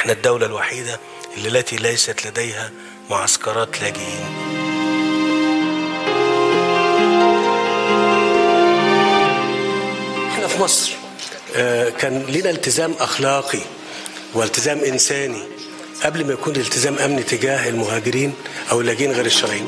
احنا الدولة الوحيدة اللي التي ليست لديها معسكرات لاجئين احنا في مصر آه، كان لنا التزام اخلاقي والتزام انساني قبل ما يكون التزام امني تجاه المهاجرين او اللاجئين غير الشرعيين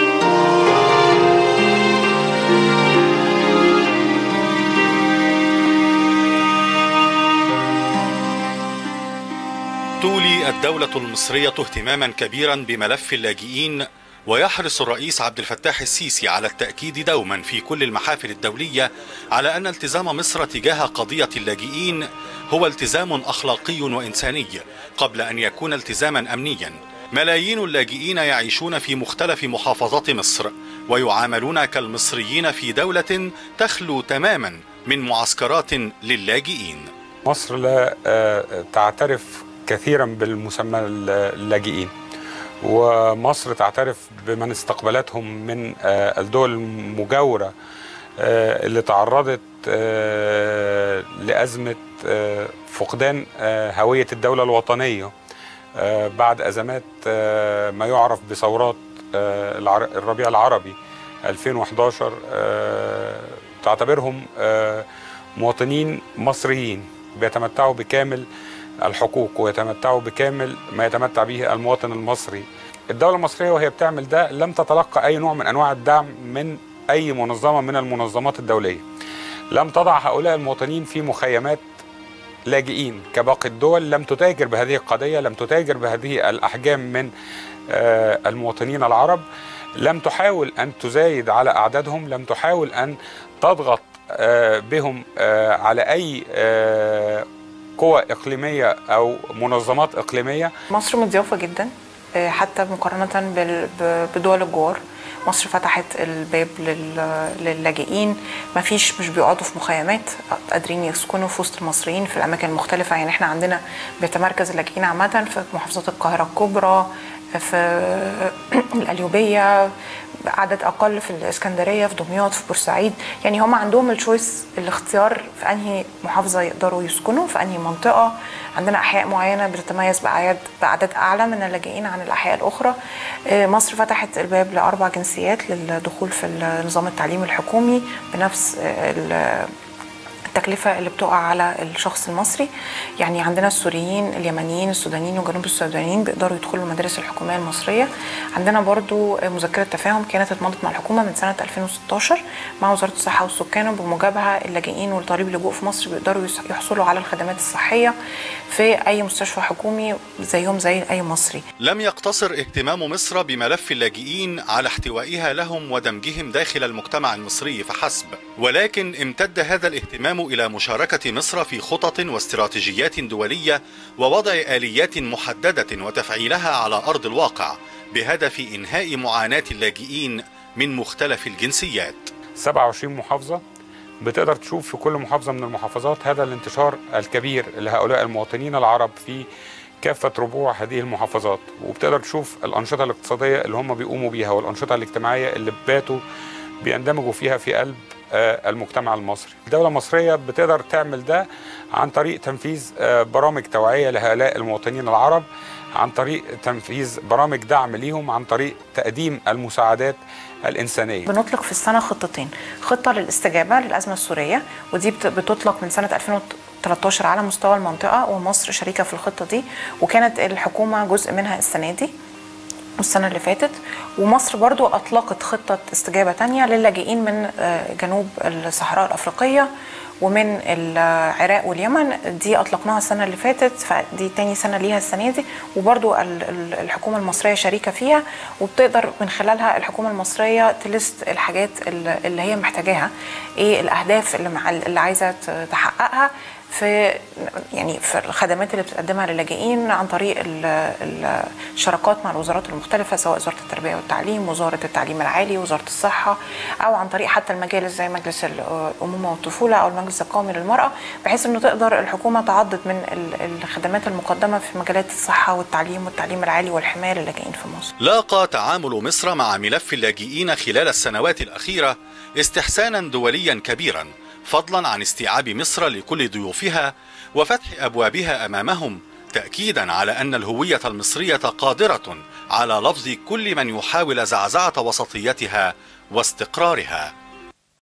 تولي الدولة المصرية اهتماما كبيرا بملف اللاجئين ويحرص الرئيس عبد الفتاح السيسي على التأكيد دوما في كل المحافل الدولية على أن التزام مصر تجاه قضية اللاجئين هو التزام أخلاقي وإنساني قبل أن يكون التزاما أمنيا ملايين اللاجئين يعيشون في مختلف محافظات مصر ويعاملون كالمصريين في دولة تخلو تماما من معسكرات للاجئين مصر لا آه، تعترف كثيرا بالمسمى اللاجئين ومصر تعترف بمن استقبلتهم من آه، الدول المجاورة آه، اللي تعرضت آه، لأزمة آه، فقدان آه، هوية الدولة الوطنية آه، بعد أزمات آه، ما يعرف بثورات آه، العر- الربيع العربي 2011 آه، تعتبرهم آه، مواطنين مصريين بيتمتعوا بكامل الحقوق ويتمتعوا بكامل ما يتمتع به المواطن المصري الدولة المصرية وهي بتعمل ده لم تتلقى أي نوع من أنواع الدعم من أي منظمة من المنظمات الدولية لم تضع هؤلاء المواطنين في مخيمات لاجئين كباقي الدول لم تتاجر بهذه القضية لم تتاجر بهذه الأحجام من آه، المواطنين العرب لم تحاول أن تزايد على أعدادهم لم تحاول أن تضغط آه، بهم آه، على أي آه، قوى إقليمية أو منظمات إقليمية مصر مضيافة جدا آه، حتى مقارنة بال- ب- بدول الجوار مصر فتحت الباب لل- للاجئين ما فيش مش بيقعدوا في مخيمات قادرين يسكنوا في وسط المصريين في الأماكن المختلفة يعني احنا عندنا بيتمركز اللاجئين عامة في محافظات القاهرة الكبرى في القليوبية عدد أقل في الإسكندرية في دمياط في بورسعيد يعني هم عندهم الشويس الاختيار في أنهي محافظة يقدروا يسكنوا في أنهي منطقة عندنا أحياء معينة بتتميز بأعداد بأعداد أعلى من اللاجئين عن الأحياء الأخرى آه، مصر فتحت الباب لأربع جنسيات للدخول في نظام التعليم الحكومي بنفس آه، ال- التكلفة اللي بتقع على الشخص المصري يعني عندنا السوريين اليمنيين السودانيين وجنوب السودانيين بيقدروا يدخلوا المدارس الحكومية المصرية عندنا برضو مذكرة تفاهم كانت اتمضت مع الحكومة من سنة 2016 مع وزارة الصحة والسكان وبموجبها اللاجئين والطالب اللجوء في مصر بيقدروا يس- يحصلوا على الخدمات الصحية في أي مستشفى حكومي زيهم زي أي مصري لم يقتصر اهتمام مصر بملف اللاجئين على احتوائها لهم ودمجهم داخل المجتمع المصري فحسب ولكن امتد هذا الاهتمام الى مشاركه مصر في خطط واستراتيجيات دوليه ووضع اليات محدده وتفعيلها على ارض الواقع بهدف انهاء معاناه اللاجئين من مختلف الجنسيات 27 محافظة بتقدر تشوف في كل محافظة من المحافظات هذا الانتشار الكبير لهؤلاء المواطنين العرب في كافة ربوع هذه المحافظات وبتقدر تشوف الأنشطة الاقتصادية اللي هم بيقوموا بيها والأنشطة الاجتماعية اللي باتوا بيندمجوا فيها في قلب آه، المجتمع المصري الدولة المصرية بتقدر تعمل ده عن طريق تنفيذ آه، برامج توعية لهؤلاء المواطنين العرب عن طريق تنفيذ برامج دعم ليهم عن طريق تقديم المساعدات الإنسانية بنطلق في السنة خطتين خطة للاستجابة للأزمة السورية ودي بت- بتطلق من سنة 2013 على مستوى المنطقة ومصر شريكة في الخطة دي وكانت الحكومة جزء منها السنة دي والسنة اللي فاتت ومصر برضو أطلقت خطة استجابة تانية للاجئين من آه، جنوب الصحراء الأفريقية ومن العراق واليمن دي أطلقناها السنة اللي فاتت فدي تاني سنة ليها السنة دي وبرضو ال- ال- الحكومة المصرية شريكة فيها وبتقدر من خلالها الحكومة المصرية تلست الحاجات اللي اللي هي محتاجاها ايه الأهداف اللي, مع اللي عايزة ت- تحققها في يعني في الخدمات اللي بتقدمها للاجئين عن طريق ال- ال- الشراكات مع الوزارات المختلفة سواء وزارة التربية والتعليم وزارة التعليم العالي وزارة الصحة أو عن طريق حتى المجالس زي مجلس الأمومة والطفولة أو المجلس القومي للمرأة بحيث أنه تقدر الحكومة تعضد من ال- الخدمات المقدمة في مجالات الصحة والتعليم والتعليم العالي والحماية للاجئين في مصر لاقى تعامل مصر مع ملف اللاجئين خلال السنوات الأخيرة استحسانا دوليا كبيرا فضلا عن استيعاب مصر لكل ضيوفها وفتح أبوابها أمامهم تأكيدا على أن الهوية المصرية قادرة على لفظ كل من يحاول زعزعة وسطيتها واستقرارها